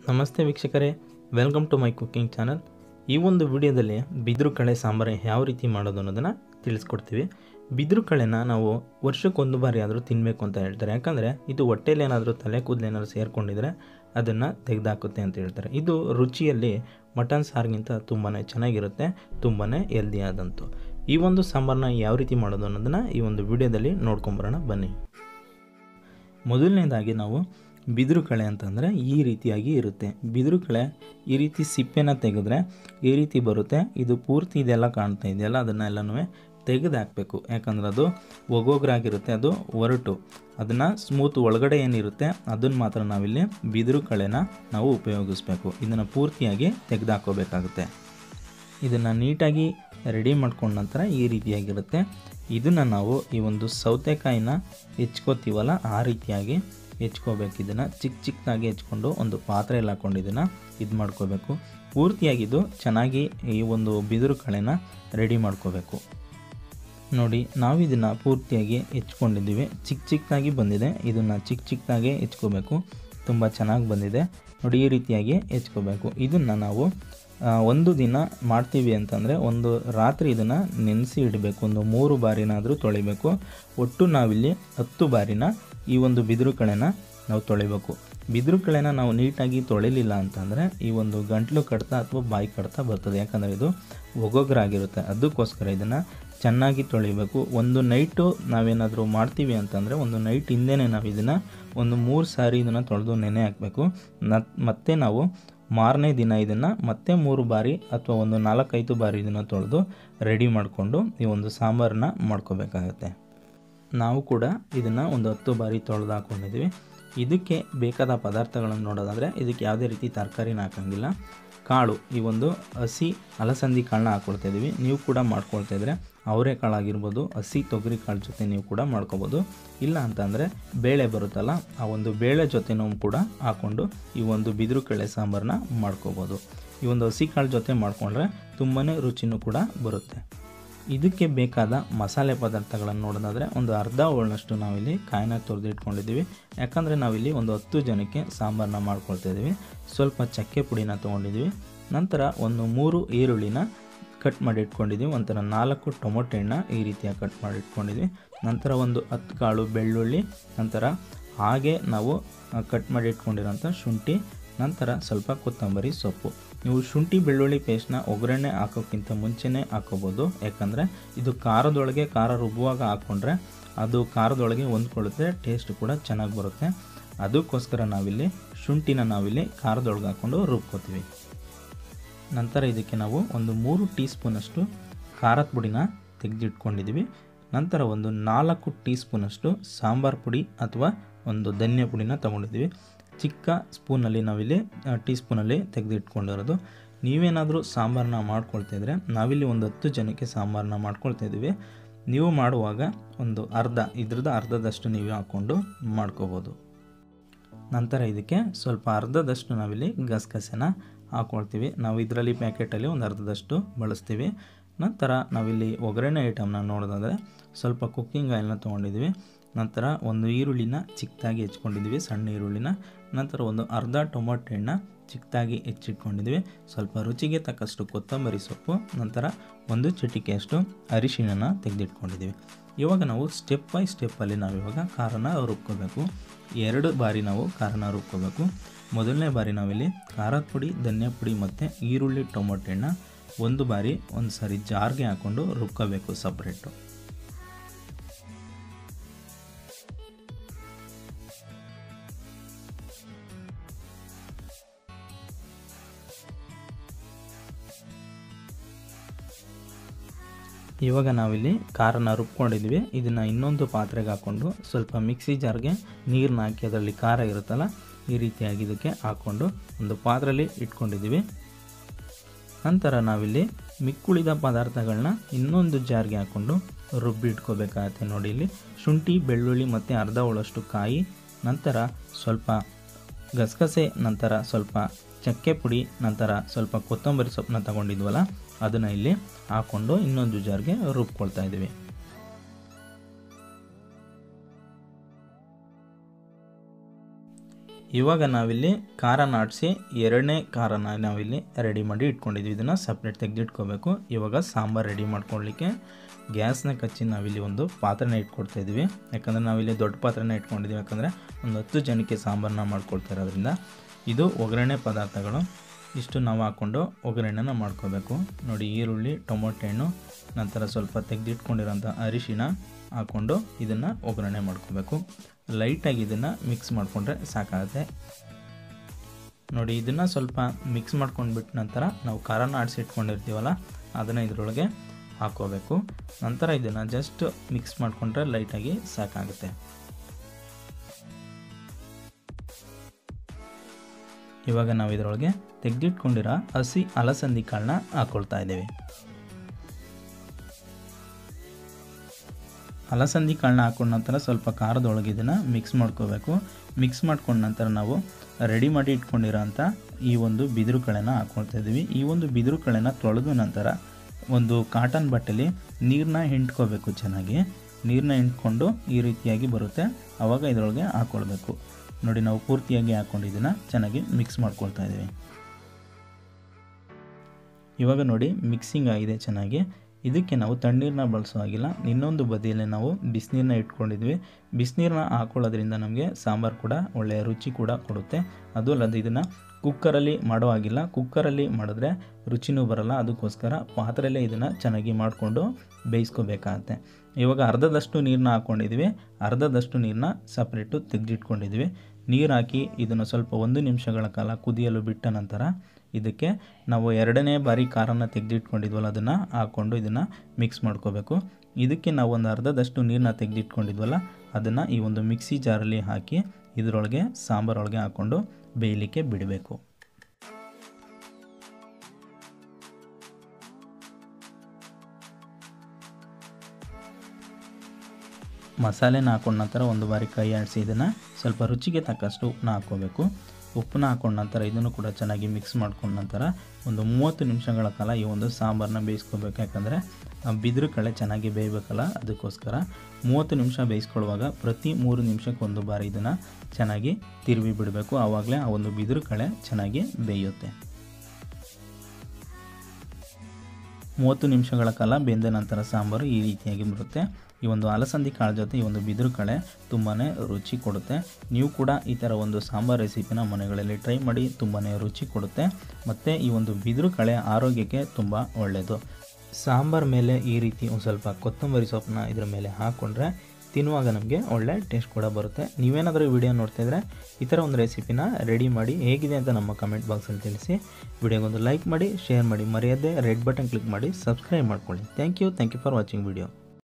ನಮಸ್ತೆ ವೀಕ್ಷಕರೇ welcome to my cooking channel ಈ ಒಂದು ವಿಡಿಯೋದಲ್ಲಿ ಬಿದಿರು ಕಳೆ ಸಾಂಬಾರು ಯಾವ ರೀತಿ ಮಾಡೋದು ಅನ್ನೋದನ್ನು ತಿಳಿಸ್ಕೊಡ್ತೀವಿ ಬಿದಿರು ಕಳೆನ ನಾವು ವರ್ಷಕ್ಕೊಂದು ಬಾರಿ ಆದರೂ ತಿನ್ನಬೇಕು ಅಂತ ಹೇಳ್ತಾರೆ ಯಾಕಂದರೆ ಇದು ಹೊಟ್ಟೆಲಿ ಏನಾದರೂ ತಲೆ ಕೂದಲು ಏನಾದರೂ ಸೇರಿಕೊಂಡಿದ್ರೆ ಅದನ್ನು ತೆಗೆದಾಕುತ್ತೆ ಅಂತ ಹೇಳ್ತಾರೆ ಇದು ರುಚಿಯಲ್ಲಿ ಮಟನ್ ಸಾರಿಗಿಂತ ತುಂಬಾ ಚೆನ್ನಾಗಿರುತ್ತೆ ತುಂಬಾ ಹೆಲ್ದಿ ಆದಂತು ಈ ಒಂದು ಸಾಂಬಾರನ್ನ ಯಾವ ರೀತಿ ಮಾಡೋದು ಅನ್ನೋದನ್ನು ಈ ಒಂದು ವಿಡಿಯೋದಲ್ಲಿ ನೋಡ್ಕೊಂಬರೋಣ ಬನ್ನಿ ಮೊದಲನೇದಾಗಿ ನಾವು ಬಿದಿರು ಕಳೆ ಅಂತಂದರೆ ಈ ರೀತಿಯಾಗಿ ಇರುತ್ತೆ ಬಿದಿರು ಕಳೆ ಈ ರೀತಿ ಸಿಪ್ಪೆನ ತೆಗೆದ್ರೆ ಈ ರೀತಿ ಬರುತ್ತೆ ಇದು ಪೂರ್ತಿ ಇದೆಲ್ಲ ಕಾಣ್ತಾ ಇದೆಯಲ್ಲ ಅದನ್ನೆಲ್ಲನೂ ತೆಗೆದು ಹಾಕಬೇಕು ಯಾಕಂದ್ರೆ ಅದು ಒಗೋಗ್ರಾಗಿರುತ್ತೆ ಅದು ಒರಟು ಅದನ್ನು ಸ್ಮೂತ್ ಒಳಗಡೆ ಏನಿರುತ್ತೆ ಅದನ್ನು ಮಾತ್ರ ನಾವಿಲ್ಲಿ ಬಿದಿರು ಕಳೆನ ನಾವು ಉಪಯೋಗಿಸ್ಬೇಕು ಇದನ್ನು ಪೂರ್ತಿಯಾಗಿ ತೆಗೆದು ಹಾಕೋಬೇಕಾಗುತ್ತೆ ಇದನ್ನು ನೀಟಾಗಿ ರೆಡಿ ಮಾಡ್ಕೊಂಡ ನಂತರ ಈ ರೀತಿಯಾಗಿರುತ್ತೆ ಇದನ್ನು ನಾವು ಈ ಒಂದು ಸೌತೆಕಾಯಿನ ಹೆಚ್ಕೋತೀವಲ್ಲ ಆ ರೀತಿಯಾಗಿ ಹೆಚ್ಕೋಬೇಕು ಇದನ್ನು ಚಿಕ್ಕ ಚಿಕ್ಕದಾಗಿ ಹೆಚ್ಕೊಂಡು ಒಂದು ಪಾತ್ರೆಯಲ್ಲಿ ಹಾಕೊಂಡು ಇದನ್ನು ಇದು ಮಾಡ್ಕೋಬೇಕು ಪೂರ್ತಿಯಾಗಿದ್ದು ಚೆನ್ನಾಗಿ ಈ ಒಂದು ಬಿದಿರು ಕಳೆನ ರೆಡಿ ಮಾಡ್ಕೋಬೇಕು ನೋಡಿ ನಾವು ಇದನ್ನು ಪೂರ್ತಿಯಾಗಿ ಹೆಚ್ಕೊಂಡಿದ್ದೀವಿ ಚಿಕ್ಕ ಚಿಕ್ಕದಾಗಿ ಬಂದಿದೆ ಇದನ್ನು ಚಿಕ್ಕ ಚಿಕ್ಕದಾಗೆ ಹೆಚ್ಕೋಬೇಕು ತುಂಬ ಚೆನ್ನಾಗಿ ಬಂದಿದೆ ನೋಡಿ ಈ ರೀತಿಯಾಗಿ ಹೆಚ್ಕೋಬೇಕು ಇದನ್ನು ನಾವು ಆ, ಒಂದು ದಿನ ಮಾಡ್ತೀವಿ ಅಂತಂದರೆ ಒಂದು ರಾತ್ರಿ ಇದನ್ನು ನೆನೆಸಿ ಇಡಬೇಕು ಒಂದು ಮೂರು ಬಾರಿನಾದರೂ ತೊಳಿಬೇಕು ಒಟ್ಟು ನಾವಿಲ್ಲಿ ಹತ್ತು ಬಾರಿನ ಈ ಒಂದು ಬಿದಿರು ಕಳೆನ ನಾವು ತೊಳಿಬೇಕು ಬಿದಿರು ಕಳೆನ ನಾವು ನೀಟಾಗಿ ತೊಳಿಲಿಲ್ಲ ಅಂತಂದರೆ ಈ ಒಂದು ಗಂಟ್ಲು ಕಡ್ತ ಅಥವಾ ಬಾಯಿ ಕಡ್ತ ಬರ್ತದೆ ಯಾಕಂದರೆ ಇದು ಒಗೊಗ್ರಾಗಿರುತ್ತೆ ಅದಕ್ಕೋಸ್ಕರ ಇದನ್ನು ಚೆನ್ನಾಗಿ ತೊಳಿಬೇಕು ಒಂದು ನೈಟು ನಾವೇನಾದರೂ ಮಾಡ್ತೀವಿ ಅಂತಂದರೆ ಒಂದು ನೈಟ್ ಹಿಂದೆನೇ ನಾವು ಇದನ್ನು ಒಂದು ಮೂರು ಸಾರಿ ಇದನ್ನು ತೊಳೆದು ನೆನೆ ಹಾಕಬೇಕು ಮತ್ತೆ ನಾವು ಮಾರನೇ ದಿನ ಇದನ್ನು ಮತ್ತೆ ಮೂರು ಬಾರಿ ಅಥವಾ ಒಂದು ನಾಲ್ಕೈದು ಬಾರಿ ಇದನ್ನು ತೊಳೆದು ರೆಡಿ ಮಾಡಿಕೊಂಡು ಈ ಒಂದು ಸಾಂಬಾರನ್ನ ಮಾಡ್ಕೋಬೇಕಾಗತ್ತೆ ನಾವು ಕೂಡ ಇದನ್ನು ಒಂದು ಹತ್ತು ಬಾರಿ ತೊಳೆದು ಹಾಕ್ಕೊಂಡಿದ್ದೀವಿ ಇದಕ್ಕೆ ಬೇಕಾದ ಪದಾರ್ಥಗಳನ್ನು ನೋಡೋದಾದರೆ ಇದಕ್ಕೆ ಯಾವುದೇ ರೀತಿ ತರಕಾರಿನ ಹಾಕೋಂಗಿಲ್ಲ ಕಾಳು ಈ ಒಂದು ಹಸಿ ಅಲಸಂದಿ ಕಾಳನ್ನ ಹಾಕ್ಕೊಳ್ತಾ ಇದ್ದೀವಿ ನೀವು ಕೂಡ ಮಾಡ್ಕೊಳ್ತಾ ಇದ್ರೆ ಅವರೆಕಾಳಾಗಿರ್ಬೋದು ಹಸಿ ತೊಗರಿ ಕಾಳು ಜೊತೆ ನೀವು ಕೂಡ ಮಾಡ್ಕೋಬೋದು ಇಲ್ಲ ಅಂತಂದರೆ ಬೇಳೆ ಬರುತ್ತಲ್ಲ ಆ ಒಂದು ಬೇಳೆ ಜೊತೆನೂ ಕೂಡ ಹಾಕ್ಕೊಂಡು ಈ ಒಂದು ಬಿದಿರು ಕಳೆ ಸಾಂಬಾರನ್ನ ಮಾಡ್ಕೋಬೋದು ಈ ಒಂದು ಹಸಿ ಕಾಳು ಜೊತೆ ಮಾಡಿಕೊಂಡ್ರೆ ತುಂಬಾ ರುಚಿನೂ ಕೂಡ ಬರುತ್ತೆ ಇದಕ್ಕೆ ಬೇಕಾದ ಮಸಾಲೆ ಪದಾರ್ಥಗಳನ್ನು ನೋಡೋದಾದರೆ ಒಂದು ಅರ್ಧ ಹೋಳನಷ್ಟು ನಾವಿಲ್ಲಿ ಕಾಯಿನ ತೊರೆದು ಇಟ್ಕೊಂಡಿದ್ದೀವಿ ಯಾಕಂದರೆ ನಾವಿಲ್ಲಿ ಒಂದು ಹತ್ತು ಜನಕ್ಕೆ ಸಾಂಬಾರನ್ನ ಮಾಡ್ಕೊಳ್ತಾ ಇದ್ದೀವಿ ಸ್ವಲ್ಪ ಚಕ್ಕೆ ಪುಡಿನ ತೊಗೊಂಡಿದ್ದೀವಿ ನಂತರ ಒಂದು ಮೂರು ಈರುಳ್ಳಿನ ಕಟ್ ಮಾಡಿ ಇಟ್ಕೊಂಡಿದ್ದೀವಿ ಒಂಥರ ನಾಲ್ಕು ಟೊಮೊಟೊ ಹಣ್ಣ ಈ ರೀತಿಯಾಗಿ ಕಟ್ ಮಾಡಿ ಇಟ್ಕೊಂಡಿದ್ವಿ ನಂತರ ಒಂದು ಹತ್ತು ಕಾಳು ಬೆಳ್ಳುಳ್ಳಿ ನಂತರ ಹಾಗೆ ನಾವು ಕಟ್ ಮಾಡಿ ಇಟ್ಕೊಂಡಿರೋಂಥ ಶುಂಠಿ ನಂತರ ಸ್ವಲ್ಪ ಕೊತ್ತಂಬರಿ ಸೊಪ್ಪು ನೀವು ಶುಂಠಿ ಬೆಳ್ಳುಳ್ಳಿ ಪೇಸ್ಟ್ನ ಒಗ್ಗರಣೆ ಹಾಕೋಕ್ಕಿಂತ ಮುಂಚೆನೇ ಹಾಕೋಬೋದು ಯಾಕಂದರೆ ಇದು ಖಾರದೊಳಗೆ ಖಾರ ರುಬ್ಬುವಾಗ ಹಾಕ್ಕೊಂಡ್ರೆ ಅದು ಖಾರದೊಳಗೆ ಹೊಂದ್ಕೊಳ್ಳುತ್ತೆ ಟೇಸ್ಟ್ ಕೂಡ ಚೆನ್ನಾಗಿ ಬರುತ್ತೆ ಅದಕ್ಕೋಸ್ಕರ ನಾವಿಲ್ಲಿ ಶುಂಠಿನ ನಾವಿಲ್ಲಿ ಖಾರದೊಳಗೆ ಹಾಕ್ಕೊಂಡು ರುಬ್ಕೋತೀವಿ ನಂತರ ಇದಕ್ಕೆ ನಾವು ಒಂದು ಮೂರು ಟೀ ಸ್ಪೂನಷ್ಟು ಖಾರದ ಪುಡಿನ ತೆಗೆದಿಟ್ಕೊಂಡಿದ್ದೀವಿ ನಂತರ ಒಂದು ನಾಲ್ಕು ಟೀ ಸ್ಪೂನಷ್ಟು ಸಾಂಬಾರು ಪುಡಿ ಅಥವಾ ಒಂದು ಧನ್ಯ ಪುಡಿನ ತೊಗೊಂಡಿದ್ದೀವಿ ಚಿಕ್ಕ ಸ್ಪೂನಲ್ಲಿ ನಾವಿಲ್ಲಿ ಟೀ ಸ್ಪೂನಲ್ಲಿ ತೆಗೆದಿಟ್ಕೊಂಡಿರೋದು ನೀವೇನಾದರೂ ಸಾಂಬಾರನ್ನ ಮಾಡ್ಕೊಳ್ತಾ ಇದ್ರೆ ನಾವಿಲ್ಲಿ ಒಂದು ಹತ್ತು ಜನಕ್ಕೆ ಸಾಂಬಾರನ್ನ ಮಾಡ್ಕೊಳ್ತಾ ಇದ್ದೀವಿ ನೀವು ಮಾಡುವಾಗ ಒಂದು ಅರ್ಧ ಇದ್ರದ್ದು ಅರ್ಧದಷ್ಟು ನೀವು ಹಾಕ್ಕೊಂಡು ಮಾಡ್ಕೋಬೋದು ನಂತರ ಇದಕ್ಕೆ ಸ್ವಲ್ಪ ಅರ್ಧದಷ್ಟು ನಾವಿಲ್ಲಿ ಗಸಗಸೆನ ಹಾಕ್ಕೊಳ್ತೀವಿ ನಾವು ಇದರಲ್ಲಿ ಪ್ಯಾಕೆಟಲ್ಲಿ ಒಂದು ಅರ್ಧದಷ್ಟು ಬಳಸ್ತೀವಿ ನಂತರ ನಾವಿಲ್ಲಿ ಒಗ್ಗರಣೆ ಐಟಮ್ನ ನೋಡೋದಾದರೆ ಸ್ವಲ್ಪ ಕುಕ್ಕಿಂಗ್ ಆಯಿಲ್ನ ತೊಗೊಂಡಿದ್ದೀವಿ ನಂತರ ಒಂದು ಈರುಳ್ಳಿನ ಚಿಕ್ಕದಾಗಿ ಹೆಚ್ಕೊಂಡಿದ್ದೀವಿ ಸಣ್ಣ ಈರುಳ್ಳಿನ ನಂತರ ಒಂದು ಅರ್ಧ ಟೊಮೊಟೊ ಹಣ್ಣ ಚಿಕ್ಕದಾಗಿ ಹೆಚ್ಚಿಟ್ಕೊಂಡಿದ್ದೀವಿ ಸ್ವಲ್ಪ ರುಚಿಗೆ ತಕ್ಕಷ್ಟು ಕೊತ್ತಂಬರಿ ಸೊಪ್ಪು ನಂತರ ಒಂದು ಚಿಟಿಕೆಯಷ್ಟು ಅರಿಶಿಣನ ತೆಗೆದಿಟ್ಕೊಂಡಿದ್ದೀವಿ ಇವಾಗ ನಾವು ಸ್ಟೆಪ್ ಬೈ ಸ್ಟೆಪ್ಪಲ್ಲಿ ನಾವು ಇವಾಗ ಖಾರನ ರುಬ್ಕೋಬೇಕು ಎರಡು ಬಾರಿ ನಾವು ಖಾರನ ರುಬ್ಕೋಬೇಕು ಮೊದಲನೇ ಬಾರಿ ನಾವಿಲ್ಲಿ ಖಾರದ ಪುಡಿ ಧನ್ಯ ಪುಡಿ ಮತ್ತು ಈರುಳ್ಳಿ ಟೊಮೊಟೊ ಹಣ್ಣ ಒಂದು ಬಾರಿ ಒಂದು ಸಾರಿ ಜಾರ್ಗೆ ಹಾಕ್ಕೊಂಡು ರುಬ್ಕೋಬೇಕು ಸಪ್ರೇಟು ಇವಾಗ ನಾವಿಲ್ಲಿ ಖಾರನ ರುಬ್ಕೊಂಡಿದ್ವಿ ಇದನ್ನು ಇನ್ನೊಂದು ಪಾತ್ರೆಗೆ ಹಾಕ್ಕೊಂಡು ಸ್ವಲ್ಪ ಮಿಕ್ಸಿ ಜಾರ್ಗೆ ನೀರನ್ನ ಹಾಕಿ ಅದರಲ್ಲಿ ಖಾರ ಇರುತ್ತಲ್ಲ ಈ ರೀತಿಯಾಗಿ ಇದಕ್ಕೆ ಹಾಕ್ಕೊಂಡು ಒಂದು ಪಾತ್ರೆಯಲ್ಲಿ ಇಟ್ಕೊಂಡಿದ್ದೀವಿ ನಂತರ ನಾವಿಲ್ಲಿ ಮಿಕ್ಕುಳಿದ ಪದಾರ್ಥಗಳನ್ನ ಇನ್ನೊಂದು ಜಾರ್ಗೆ ಹಾಕ್ಕೊಂಡು ರುಬ್ಬಿ ಇಟ್ಕೋಬೇಕಾಗತ್ತೆ ನೋಡಿ ಇಲ್ಲಿ ಶುಂಠಿ ಬೆಳ್ಳುಳ್ಳಿ ಮತ್ತು ಅರ್ಧ ಹೋಳಷ್ಟು ಕಾಯಿ ನಂತರ ಸ್ವಲ್ಪ ಗಸಗಸೆ ನಂತರ ಸ್ವಲ್ಪ ಚಕ್ಕೆ ಪುಡಿ ನಂತರ ಸ್ವಲ್ಪ ಕೊತ್ತಂಬರಿ ಸೊಪ್ಪನ್ನ ತಗೊಂಡಿದ್ವಲ್ಲ ಅದನ್ನು ಇಲ್ಲಿ ಹಾಕ್ಕೊಂಡು ಇನ್ನೊಂದು ಜಾರ್ಗೆ ರುಬ್ಕೊಳ್ತಾ ಇದ್ದೀವಿ ಇವಾಗ ನಾವಿಲ್ಲಿ ಖಾರನ ಆಡಿಸಿ ಎರಡನೇ ಖಾರನ ನಾವಿಲ್ಲಿ ರೆಡಿ ಮಾಡಿ ಇಟ್ಕೊಂಡಿದ್ವಿ ಇದನ್ನು ಸಪ್ರೇಟ್ ತೆಗೆದಿಟ್ಕೋಬೇಕು ಇವಾಗ ಸಾಂಬಾರು ರೆಡಿ ಮಾಡ್ಕೊಳ್ಳಿಕ್ಕೆ ಗ್ಯಾಸ್ನ ಕಚ್ಚಿ ನಾವಿಲ್ಲಿ ಒಂದು ಪಾತ್ರೆನ ಇಟ್ಕೊಡ್ತಾ ಇದ್ವಿ ಯಾಕಂದರೆ ನಾವಿಲ್ಲಿ ದೊಡ್ಡ ಪಾತ್ರೆನ ಇಟ್ಕೊಂಡಿದ್ದೀವಿ ಯಾಕಂದರೆ ಒಂದು ಹತ್ತು ಜನಕ್ಕೆ ಸಾಂಬಾರನ್ನ ಮಾಡ್ಕೊಳ್ತಾ ಇರೋದ್ರಿಂದ ಇದು ಒಗ್ಗರಣೆ ಪದಾರ್ಥಗಳು ಇಷ್ಟು ನಾವು ಹಾಕ್ಕೊಂಡು ಒಗ್ಗರಣೆನ ಮಾಡ್ಕೋಬೇಕು ನೋಡಿ ಈರುಳ್ಳಿ ಟೊಮೊಟೊ ಹಣ್ಣು ನಂತರ ಸ್ವಲ್ಪ ತೆಗೆದಿಟ್ಕೊಂಡಿರೋಂಥ ಅರಿಶಿಣ ಹಾಕ್ಕೊಂಡು ಇದನ್ನು ಒಗ್ಗರಣೆ ಮಾಡ್ಕೋಬೇಕು ಲೈಟಾಗಿ ಇದನ್ನು ಮಿಕ್ಸ್ ಮಾಡಿಕೊಂಡ್ರೆ ಸಾಕಾಗುತ್ತೆ ನೋಡಿ ಇದನ್ನು ಸ್ವಲ್ಪ ಮಿಕ್ಸ್ ಮಾಡ್ಕೊಂಡ್ಬಿಟ್ಟು ನಂತರ ನಾವು ಖಾರನ ಆಡಿಸಿ ಇಟ್ಕೊಂಡಿರ್ತೀವಲ್ಲ ಅದನ್ನು ಇದರೊಳಗೆ ಹಾಕ್ಕೋಬೇಕು ನಂತರ ಇದನ್ನು ಜಸ್ಟ್ ಮಿಕ್ಸ್ ಮಾಡಿಕೊಂಡ್ರೆ ಲೈಟಾಗಿ ಸಾಕಾಗುತ್ತೆ ಇವಾಗ ನಾವು ಇದರೊಳಗೆ ತೆಗೆದಿಟ್ಕೊಂಡಿರೋ ಹಸಿ ಅಲಸಂದಿ ಕಾಳನ್ನ ಹಾಕ್ಕೊಳ್ತಾ ಇದ್ದೀವಿ ಅಲಸಂದಿ ಕಾಳನ್ನ ಹಾಕೊಂಡ ನಂತರ ಸ್ವಲ್ಪ ಖಾರದೊಳಗೆ ಇದನ್ನು ಮಿಕ್ಸ್ ಮಾಡ್ಕೋಬೇಕು ಮಿಕ್ಸ್ ಮಾಡ್ಕೊಂಡ ನಂತರ ನಾವು ರೆಡಿ ಮಾಡಿ ಇಟ್ಕೊಂಡಿರೋಂಥ ಈ ಒಂದು ಬಿದಿರು ಕಳೆನ ಹಾಕ್ಕೊಳ್ತಾ ಇದ್ದೀವಿ ಈ ಒಂದು ಬಿದಿರು ಕಳೆನ ತೊಳೆದ ನಂತರ ಒಂದು ಕಾಟನ್ ಬಟ್ಟೆಲಿ ನೀರನ್ನ ಹಿಂಡ್ಕೋಬೇಕು ಚೆನ್ನಾಗಿ ನೀರನ್ನ ಹಿಂಡ್ಕೊಂಡು ಈ ರೀತಿಯಾಗಿ ಬರುತ್ತೆ ಆವಾಗ ಇದರೊಳಗೆ ಹಾಕ್ಕೊಳ್ಬೇಕು ನೋಡಿ ನಾವು ಪೂರ್ತಿಯಾಗಿ ಹಾಕ್ಕೊಂಡು ಇದನ್ನು ಚೆನ್ನಾಗಿ ಮಿಕ್ಸ್ ಮಾಡ್ಕೊಳ್ತಾ ಇದ್ದೀವಿ ಇವಾಗ ನೋಡಿ ಮಿಕ್ಸಿಂಗ್ ಆಗಿದೆ ಚೆನ್ನಾಗಿ ಇದಕ್ಕೆ ನಾವು ತಣ್ಣೀರನ್ನ ಬಳಸೋ ಹಾಗಿಲ್ಲ ಇನ್ನೊಂದು ಬದಿಯಲ್ಲಿ ನಾವು ಬಿಸಿನೀರನ್ನ ಇಟ್ಕೊಂಡಿದ್ವಿ ಬಿಸಿನೀರನ್ನ ಹಾಕೊಳ್ಳೋದ್ರಿಂದ ನಮಗೆ ಸಾಂಬಾರು ಕೂಡ ಒಳ್ಳೆಯ ರುಚಿ ಕೂಡ ಕೊಡುತ್ತೆ ಅದು ಅಲ್ಲದೆ ಇದನ್ನು ಕುಕ್ಕರಲ್ಲಿ ಮಾಡೋ ಹಾಗಿಲ್ಲ ಕುಕ್ಕರಲ್ಲಿ ಮಾಡಿದ್ರೆ ರುಚಿನೂ ಬರಲ್ಲ ಅದಕ್ಕೋಸ್ಕರ ಪಾತ್ರೆಯಲ್ಲೇ ಇದನ್ನು ಚೆನ್ನಾಗಿ ಮಾಡಿಕೊಂಡು ಬೇಯಿಸ್ಕೋಬೇಕಾಗತ್ತೆ ಇವಾಗ ಅರ್ಧದಷ್ಟು ನೀರನ್ನ ಹಾಕ್ಕೊಂಡಿದ್ವಿ ಅರ್ಧದಷ್ಟು ನೀರನ್ನ ಸಪ್ರೇಟು ತೆಗೆದಿಟ್ಕೊಂಡಿದ್ವಿ ನೀರು ಹಾಕಿ ಇದನ್ನು ಸ್ವಲ್ಪ ಒಂದು ನಿಮಿಷಗಳ ಕಾಲ ಕುದಿಯಲು ಬಿಟ್ಟ ನಂತರ ಇದಕ್ಕೆ ನಾವು ಎರಡನೇ ಬಾರಿ ಖಾರನ ತೆಗೆದಿಟ್ಕೊಂಡಿದ್ವಲ್ಲ ಅದನ್ನು ಹಾಕ್ಕೊಂಡು ಇದನ್ನು ಮಿಕ್ಸ್ ಮಾಡ್ಕೋಬೇಕು ಇದಕ್ಕೆ ನಾವು ಒಂದು ಅರ್ಧದಷ್ಟು ನೀರನ್ನ ತೆಗೆದಿಟ್ಕೊಂಡಿದ್ವಲ್ಲ ಅದನ್ನು ಈ ಒಂದು ಮಿಕ್ಸಿ ಜಾರಲ್ಲಿ ಹಾಕಿ ಇದರೊಳಗೆ ಸಾಂಬಾರೊಳಗೆ ಹಾಕ್ಕೊಂಡು ಬೇಯಲಿಕ್ಕೆ ಬಿಡಬೇಕು ಮಸಾಲೆನ ಹಾಕೊಂಡ ನಂತರ ಒಂದು ಬಾರಿ ಕೈ ಆಡಿಸಿ ಇದನ್ನು ಸ್ವಲ್ಪ ರುಚಿಗೆ ತಕ್ಕಷ್ಟು ಉಪ್ಪನ್ನ ಹಾಕ್ಕೋಬೇಕು ಉಪ್ಪನ್ನ ಹಾಕೊಂಡ ನಂತರ ಇದನ್ನು ಕೂಡ ಚೆನ್ನಾಗಿ ಮಿಕ್ಸ್ ಮಾಡ್ಕೊಂಡ ನಂತರ ಒಂದು ಮೂವತ್ತು ನಿಮಿಷಗಳ ಕಾಲ ಈ ಒಂದು ಸಾಂಬಾರನ್ನ ಬೇಯಿಸ್ಕೋಬೇಕು ಯಾಕಂದರೆ ಬಿದಿರು ಕಳೆ ಚೆನ್ನಾಗಿ ಬೇಯಬೇಕಲ್ಲ ಅದಕ್ಕೋಸ್ಕರ ಮೂವತ್ತು ನಿಮಿಷ ಬೇಯಿಸ್ಕೊಳ್ಳುವಾಗ ಪ್ರತಿ ಮೂರು ನಿಮಿಷಕ್ಕೆ ಒಂದು ಬಾರಿ ಇದನ್ನು ಚೆನ್ನಾಗಿ ತಿರುವಿ ಬಿಡಬೇಕು ಆವಾಗಲೇ ಆ ಒಂದು ಬಿದಿರು ಕಳೆ ಚೆನ್ನಾಗಿ ಬೇಯುತ್ತೆ ಮೂವತ್ತು ನಿಮಿಷಗಳ ಕಾಲ ಬೆಂದ ನಂತರ ಸಾಂಬಾರು ಈ ರೀತಿಯಾಗಿ ಬರುತ್ತೆ ಈ ಒಂದು ಅಲಸಂದಿ ಕಾಳು ಜೊತೆ ಈ ಒಂದು ಬಿದಿರು ಕಳೆ ತುಂಬಾ ರುಚಿ ಕೊಡುತ್ತೆ ನೀವು ಕೂಡ ಈ ಥರ ಒಂದು ಸಾಂಬಾರು ರೆಸಿಪಿನ ಮನೆಗಳಲ್ಲಿ ಟ್ರೈ ಮಾಡಿ ತುಂಬಾ ರುಚಿ ಕೊಡುತ್ತೆ ಮತ್ತು ಈ ಒಂದು ಬಿದಿರು ಕಳೆ ಆರೋಗ್ಯಕ್ಕೆ ತುಂಬ ಒಳ್ಳೆಯದು ಸಾಂಬಾರ್ ಮೇಲೆ ಈ ರೀತಿ ಒಂದು ಸ್ವಲ್ಪ ಕೊತ್ತಂಬರಿ ಸೊಪ್ಪನ್ನ ಇದ್ರ ಮೇಲೆ ಹಾಕ್ಕೊಂಡ್ರೆ ತಿನ್ನುವಾಗ ನಮಗೆ ಒಳ್ಳೆ ಟೇಸ್ಟ್ ಕೂಡ ಬರುತ್ತೆ ನೀವೇನಾದರೂ ವಿಡಿಯೋ ನೋಡ್ತಿದ್ರೆ ಈ ಥರ ಒಂದು ರೆಸಿಪಿನ ರೆಡಿ ಮಾಡಿ ಹೇಗಿದೆ ಅಂತ ನಮ್ಮ ಕಮೆಂಟ್ ಬಾಕ್ಸಲ್ಲಿ ತಿಳಿಸಿ ವಿಡಿಯೋಗೊಂದು ಲೈಕ್ ಮಾಡಿ ಶೇರ್ ಮಾಡಿ ಮರೆಯದೆ ರೆಡ್ ಬಟನ್ ಕ್ಲಿಕ್ ಮಾಡಿ ಸಬ್ಸ್ಕ್ರೈಬ್ ಮಾಡ್ಕೊಳ್ಳಿ thank you thank you for watching video